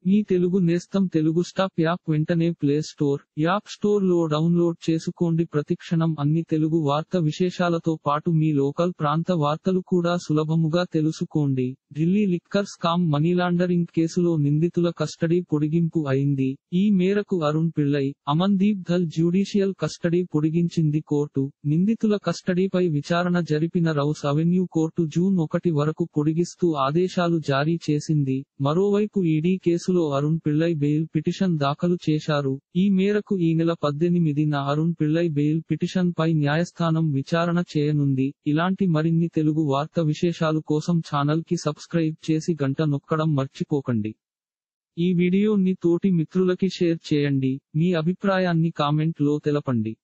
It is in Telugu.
మీ తెలుగు నేస్తం తెలుగు స్టాప్ యాప్ వెంటనే ప్లే స్టోర్ యాప్ స్టోర్ లో డౌన్లోడ్ చేసుకోండి ప్రతిక్షణం అన్ని తెలుగు వార్త విశేషాలతో పాటు మీ లోకల్ ప్రాంత వార్తలు కూడా సులభముగా తెలుసుకోండి Delhi liquor scam money laundering కేసులో నిందితుల కస్టడీ పొడిగింపు అయింది ఈ మేరకు అరుణ్ పిళ్ళై అమన్దీప్ ధల్ జ్యుడిషియల్ కస్టడీ పొడిగించింది కోర్టు నిందితుల కస్టడీపై విచారణ జరిపిన రౌస్ అవెన్యూ కోర్టు జూన్ ఒకటి వరకు పొడిగిస్తూ ఆదేశాలు జారీ చేసింది మరోవైపు ఈడీ కేసులో అరుణ్ పిళ్ళై బెయిల్ పిటిషన్ దాఖలు చేశారు ఈ మేరకు ఈ నెల పద్దెనిమిదిన అరుణ్ పిళ్ళై బెయిల్ పిటిషన్ పై న్యాయస్థానం విచారణ చేయనుంది ఇలాంటి మరిన్ని తెలుగు వార్త విశేషాలు కోసం ఛానల్ కి సబ్స్క్రైబ్ చేసి గంట నొక్కడం మర్చిపోకండి ఈ వీడియోని తోటి మిత్రులకి షేర్ చేయండి మీ అభిప్రాయాన్ని కామెంట్ లో తెలపండి